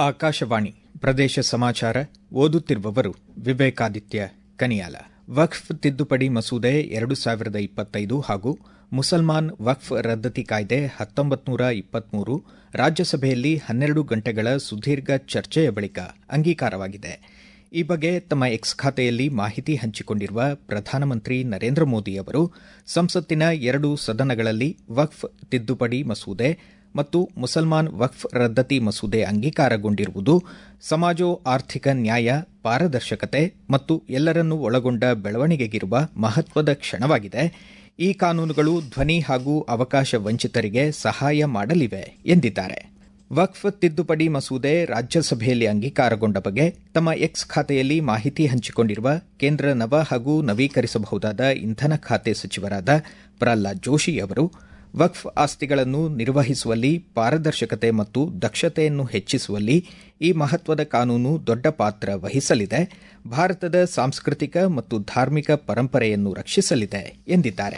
ಆಕಾಶವಾಣಿ ಪ್ರದೇಶ ಸಮಾಚಾರ ಓದುತ್ತಿರುವವರು ವಿವೇಕಾದಿತ್ಯ ಕನಿಯಾಲ ವಕ್ಫ್ ತಿದ್ದುಪಡಿ ಮಸೂದೆ ಎರಡು ಸಾವಿರದ ಇಪ್ಪತ್ತೈದು ಹಾಗೂ ಮುಸಲ್ಮಾನ್ ವಕ್ಫ್ ರದ್ದತಿ ಕಾಯ್ದೆ ಹತ್ತೊಂಬತ್ತು ನೂರ ಇಪ್ಪತ್ಮೂರು ರಾಜ್ಯಸಭೆಯಲ್ಲಿ ಹನ್ನೆರಡು ಗಂಟೆಗಳ ಸುದೀರ್ಘ ಚರ್ಚೆಯ ಬಳಿಕ ಅಂಗೀಕಾರವಾಗಿದೆ ಈ ಬಗ್ಗೆ ತಮ್ಮ ಎಕ್ಸ್ ಖಾತೆಯಲ್ಲಿ ಮಾಹಿತಿ ಹಂಚಿಕೊಂಡಿರುವ ಪ್ರಧಾನಮಂತ್ರಿ ನರೇಂದ್ರ ಮೋದಿ ಅವರು ಸಂಸತ್ತಿನ ಎರಡು ಸದನಗಳಲ್ಲಿ ವಕ್ಫ್ ತಿದ್ದುಪಡಿ ಮಸೂದೆ ಮತ್ತು ಮುಸಲ್ಮಾನ್ ವಕ್ಫ್ ರದ್ದತಿ ಮಸೂದೆ ಅಂಗೀಕಾರಗೊಂಡಿರುವುದು ಸಮಾಜೋ ಆರ್ಥಿಕ ನ್ಯಾಯ ಪಾರದರ್ಶಕತೆ ಮತ್ತು ಎಲ್ಲರನ್ನೂ ಒಳಗೊಂಡ ಬೆಳವಣಿಗೆಗಿರುವ ಮಹತ್ವದ ಕ್ಷಣವಾಗಿದೆ ಈ ಕಾನೂನುಗಳು ಧ್ವನಿ ಹಾಗೂ ಅವಕಾಶ ವಂಚಿತರಿಗೆ ಸಹಾಯ ಮಾಡಲಿವೆ ಎಂದಿದ್ದಾರೆ ವಕ್ಫ್ ತಿದ್ದುಪಡಿ ಮಸೂದೆ ರಾಜ್ಯಸಭೆಯಲ್ಲಿ ಅಂಗೀಕಾರಗೊಂಡ ಬಗ್ಗೆ ತಮ್ಮ ಎಕ್ಸ್ ಖಾತೆಯಲ್ಲಿ ಮಾಹಿತಿ ಹಂಚಿಕೊಂಡಿರುವ ಕೇಂದ್ರ ನವ ಹಾಗೂ ನವೀಕರಿಸಬಹುದಾದ ಇಂಧನ ಖಾತೆ ಸಚಿವರಾದ ಪ್ರಹ್ಲಾದ್ ಜೋಶಿ ಅವರು ವಕ್ಫ್ ಆಸ್ತಿಗಳನ್ನು ನಿರ್ವಹಿಸುವಲ್ಲಿ ಪಾರದರ್ಶಕತೆ ಮತ್ತು ದಕ್ಷತೆಯನ್ನು ಹೆಚ್ಚಿಸುವಲ್ಲಿ ಈ ಮಹತ್ವದ ಕಾನೂನು ದೊಡ್ಡ ಪಾತ್ರ ವಹಿಸಲಿದೆ ಭಾರತದ ಸಾಂಸ್ಕೃತಿಕ ಮತ್ತು ಧಾರ್ಮಿಕ ಪರಂಪರೆಯನ್ನು ರಕ್ಷಿಸಲಿದೆ ಎಂದಿದ್ದಾರೆ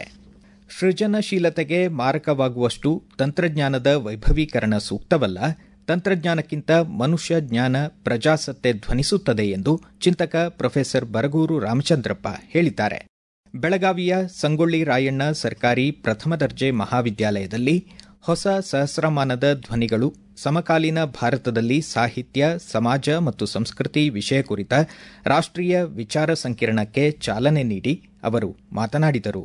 ಸೃಜನಶೀಲತೆಗೆ ಮಾರಕವಾಗುವಷ್ಟು ತಂತ್ರಜ್ಞಾನದ ವೈಭವೀಕರಣ ಸೂಕ್ತವಲ್ಲ ತಂತ್ರಜ್ಞಾನಕ್ಕಿಂತ ಮನುಷ್ಯ ಜ್ಞಾನ ಪ್ರಜಾಸತ್ತೆ ಧ್ವನಿಸುತ್ತದೆ ಎಂದು ಚಿಂತಕ ಪ್ರೊಫೆಸರ್ ಬರಗೂರು ರಾಮಚಂದ್ರಪ್ಪ ಹೇಳಿದ್ದಾರೆ ಬೆಳಗಾವಿಯ ಸಂಗೊಳ್ಳಿ ರಾಯಣ್ಣ ಸರ್ಕಾರಿ ಪ್ರಥಮ ದರ್ಜೆ ಮಹಾವಿದ್ಯಾಲಯದಲ್ಲಿ ಹೊಸ ಸಹಸ್ರಮಾನದ ಧ್ವನಿಗಳು ಸಮಕಾಲೀನ ಭಾರತದಲ್ಲಿ ಸಾಹಿತ್ಯ ಸಮಾಜ ಮತ್ತು ಸಂಸ್ಕೃತಿ ವಿಷಯ ಕುರಿತ ರಾಷ್ಟೀಯ ವಿಚಾರ ಸಂಕಿರಣಕ್ಕೆ ಚಾಲನೆ ನೀಡಿ ಅವರು ಮಾತನಾಡಿದರು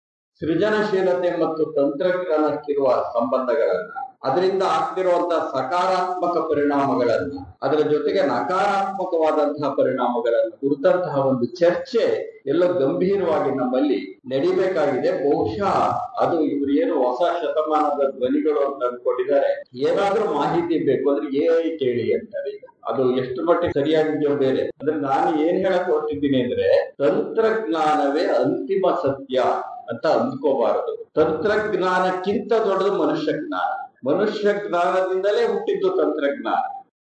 ಸೃಜನಶೀಲತೆ ಮತ್ತು ತಂತ್ರಜ್ಞಾನಕ್ಕಿರುವ ಸಂಬಂಧಗಳನ್ನ ಅದರಿಂದ ಆಗ್ತಿರುವಂತಹ ಸಕಾರಾತ್ಮಕ ಪರಿಣಾಮಗಳನ್ನ ಅದರ ಜೊತೆಗೆ ನಕಾರಾತ್ಮಕವಾದಂತಹ ಪರಿಣಾಮಗಳನ್ನು ಕುರಿತಂತಹ ಒಂದು ಚರ್ಚೆ ಎಲ್ಲ ಗಂಭೀರವಾಗಿ ನಮ್ಮಲ್ಲಿ ನಡಿಬೇಕಾಗಿದೆ ಬಹುಶಃ ಅದು ಇವರು ಏನು ಹೊಸ ಶತಮಾನದ ಧ್ವನಿಗಳು ಅಂತ ಅನ್ಕೊಂಡಿದ್ದಾರೆ ಏನಾದ್ರೂ ಮಾಹಿತಿ ಬೇಕು ಅಂದ್ರೆ ಎ ಕೇಳಿ ಅಂತಾರೆ ಈಗ ಅದು ಎಷ್ಟು ಮಟ್ಟಿಗೆ ಸರಿಯಾಗಿದೆಯೋ ಬೇರೆ ಅಂದ್ರೆ ನಾನು ಏನ್ ಹೇಳಕ್ ಹೊರಟಿದ್ದೀನಿ ಅಂದ್ರೆ ತಂತ್ರಜ್ಞಾನವೇ ಅಂತಿಮ ಸತ್ಯ ಅಂತ ಅಂದ್ಕೋಬಾರದು ತಂತ್ರಜ್ಞಾನಕ್ಕಿಂತ ದೊಡ್ಡದು ಮನುಷ್ಯ ಜ್ಞಾನ ಮನುಷ್ಯ ಜ್ಞಾನದಿಂದಲೇ ಹುಟ್ಟಿದ್ದು ತಂತ್ರಜ್ಞಾನ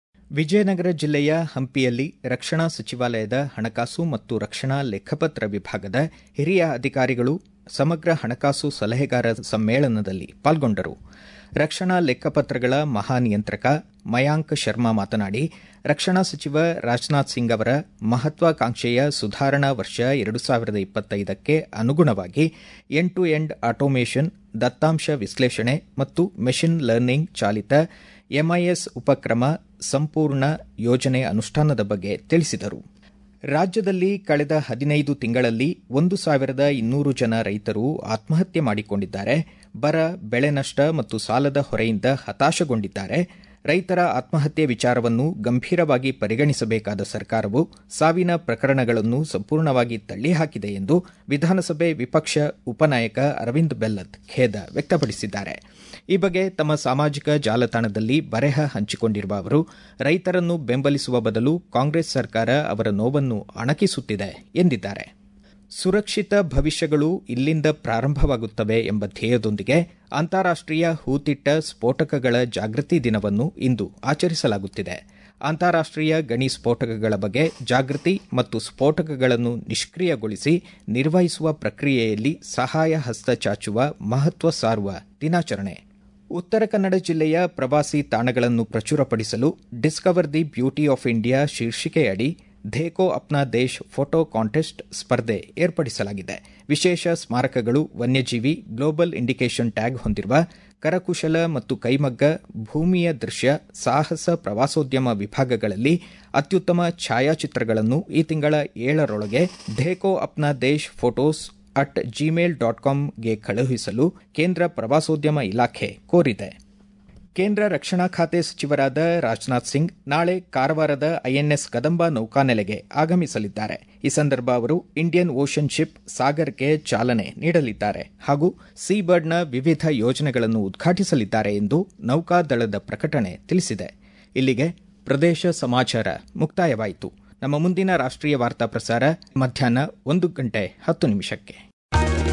ವಿಜಯನಗರ ಜಿಲ್ಲೆಯ ಹಂಪಿಯಲ್ಲಿ ರಕ್ಷಣಾ ಸಚಿವಾಲಯದ ಹಣಕಾಸು ಮತ್ತು ರಕ್ಷಣಾ ಲೆಕ್ಕಪತ್ರ ವಿಭಾಗದ ಹಿರಿಯ ಅಧಿಕಾರಿಗಳು ಸಮಗ್ರ ಹಣಕಾಸು ಸಲಹೆಗಾರ ಸಮ್ಮೇಳನದಲ್ಲಿ ಪಾಲ್ಗೊಂಡರು ರಕ್ಷಣಾ ಲೆಕ್ಕಪತ್ರಗಳ ಮಹಾನಿಯಂತ್ರಕ ಮಯಾಂಕ್ ಶರ್ಮಾ ಮಾತನಾಡಿ ರಕ್ಷಣಾ ಸಚಿವ ರಾಜನಾಥ್ ಸಿಂಗ್ ಅವರ ಮಹತ್ವಾಕಾಂಕ್ಷೆಯ ಸುಧಾರಣಾ ವರ್ಷ ಎರಡು ಸಾವಿರದ ಇಪ್ಪತ್ತೈದಕ್ಕೆ ಅನುಗುಣವಾಗಿ ಎಂಡ್ ಟು ಎಂಡ್ ಆಟೋಮೇಷನ್ ದತ್ತಾಂಶ ವಿಶ್ಲೇಷಣೆ ಮತ್ತು ಮೆಷಿನ್ ಲರ್ನಿಂಗ್ ಚಾಲಿತ ಎಂಐಎಸ್ ಉಪಕ್ರಮ ಸಂಪೂರ್ಣ ಯೋಜನೆ ಅನುಷ್ಠಾನದ ಬಗ್ಗೆ ತಿಳಿಸಿದರು ರಾಜ್ಯದಲ್ಲಿ ಕಳೆದ ಹದಿನೈದು ತಿಂಗಳಲ್ಲಿ ಒಂದು ಸಾವಿರದ ಇನ್ನೂರು ಜನ ರೈತರು ಆತ್ಮಹತ್ಯೆ ಮಾಡಿಕೊಂಡಿದ್ದಾರೆ ಬರ ಬೆಳೆ ನಷ್ಟ ಮತ್ತು ಸಾಲದ ಹೊರೆಯಿಂದ ಹತಾಶಗೊಂಡಿದ್ದಾರೆ ರೈತರ ಆತ್ಮಹತ್ಯೆ ವಿಚಾರವನ್ನು ಗಂಭೀರವಾಗಿ ಪರಿಗಣಿಸಬೇಕಾದ ಸರ್ಕಾರವು ಸಾವಿನ ಪ್ರಕರಣಗಳನ್ನು ಸಂಪೂರ್ಣವಾಗಿ ತಳ್ಳಿಹಾಕಿದೆ ಎಂದು ವಿಧಾನಸಭೆ ವಿಪಕ್ಷ ಉಪನಾಯಕ ಅರವಿಂದ್ ಬೆಲ್ಲತ್ ಖೇದ ವ್ಯಕ್ತಪಡಿಸಿದ್ದಾರೆ ಈ ಬಗ್ಗೆ ತಮ್ಮ ಸಾಮಾಜಿಕ ಜಾಲತಾಣದಲ್ಲಿ ಬರೆಹ ಹಂಚಿಕೊಂಡಿರುವ ಅವರು ರೈತರನ್ನು ಬೆಂಬಲಿಸುವ ಬದಲು ಕಾಂಗ್ರೆಸ್ ಸರ್ಕಾರ ಅವರ ನೋವನ್ನು ಅಣಕಿಸುತ್ತಿದೆ ಎಂದಿದ್ದಾರೆ ಸುರಕ್ಷಿತ ಭವಿಷ್ಯಗಳು ಇಲ್ಲಿಂದ ಪ್ರಾರಂಭವಾಗುತ್ತವೆ ಎಂಬ ಧ್ಯೇಯದೊಂದಿಗೆ ಅಂತಾರಾಷ್ಟೀಯ ಹೂತಿಟ್ಟ ಸ್ಫೋಟಕಗಳ ಜಾಗೃತಿ ದಿನವನ್ನು ಇಂದು ಆಚರಿಸಲಾಗುತ್ತಿದೆ ಅಂತಾರಾಷ್ಟೀಯ ಗಣಿ ಸ್ಫೋಟಕಗಳ ಬಗ್ಗೆ ಜಾಗೃತಿ ಮತ್ತು ಸ್ಫೋಟಕಗಳನ್ನು ನಿಷ್ಕ್ರಿಯಗೊಳಿಸಿ ನಿರ್ವಹಿಸುವ ಪ್ರಕ್ರಿಯೆಯಲ್ಲಿ ಸಹಾಯ ಹಸ್ತ ಚಾಚುವ ಮಹತ್ವ ಸಾರುವ ದಿನಾಚರಣೆ ಉತ್ತರ ಕನ್ನಡ ಜಿಲ್ಲೆಯ ಪ್ರವಾಸಿ ತಾಣಗಳನ್ನು ಪ್ರಚುರಪಡಿಸಲು discover the beauty of India ಶೀರ್ಷಿಕೆಯಡಿ ಧೇಕೋ ಅಪ್ನಾ ದೇಶ್ ಫೋಟೋ ಕಾಂಟೆಸ್ಟ್ ಸ್ಪರ್ಧೆ ಏರ್ಪಡಿಸಲಾಗಿದೆ ವಿಶೇಷ ಸ್ಮಾರಕಗಳು ವನ್ಯಜೀವಿ ಗ್ಲೋಬಲ್ ಇಂಡಿಕೇಷನ್ ಟ್ಯಾಗ್ ಹೊಂದಿರುವ ಕರಕುಶಲ ಮತ್ತು ಕೈಮಗ್ಗ ಭೂಮಿಯ ದೃಶ್ಯ ಸಾಹಸ ಪ್ರವಾಸೋದ್ಯಮ ವಿಭಾಗಗಳಲ್ಲಿ ಅತ್ಯುತ್ತಮ ಛಾಯಾಚಿತ್ರಗಳನ್ನು ಈ ತಿಂಗಳ ಏಳರೊಳಗೆ Dekho Apna Desh photos at Gmail dot ಕಾಂಗೆ ಕಳುಹಿಸಲು ಕೇಂದ್ರ ಪ್ರವಾಸೋದ್ಯಮ ಇಲಾಖೆ ಕೋರಿದೆ ಕೇಂದ್ರ ರಕ್ಷಣಾ ಖಾತೆ ಸಚಿವರಾದ ರಾಜನಾಥ್ ಸಿಂಗ್ ನಾಳೆ ಕಾರವಾರದ ಐಎನ್ಎಸ್ ಕದಂಬ ನೌಕಾನೆಲೆಗೆ ಆಗಮಿಸಲಿದ್ದಾರೆ ಈ ಸಂದರ್ಭ ಅವರು ಇಂಡಿಯನ್ ಓಷನ್ ಶಿಪ್ ಸಾಗರ್ಗೆ ಚಾಲನೆ ನೀಡಲಿದ್ದಾರೆ ಹಾಗೂ ಸೀ ಬರ್ಡ್ನ ವಿವಿಧ ಯೋಜನೆಗಳನ್ನು ಉದ್ಘಾಟಿಸಲಿದ್ದಾರೆ ಎಂದು ನೌಕಾದಳದ ಪ್ರಕಟಣೆ ತಿಳಿಸಿದೆ ಇಲ್ಲಿಗೆ ಪ್ರದೇಶ ಸಮಾಚಾರ ಮುಕ್ತಾಯವಾಯಿತು ನಮ್ಮ ಮುಂದಿನ ರಾಷ್ಟ್ರೀಯ ವಾರ್ತಾ ಪ್ರಸಾರ ಮಧ್ಯಾಹ್ನ ಒಂದು ಗಂಟೆ ಹತ್ತು ನಿಮಿಷಕ್ಕೆ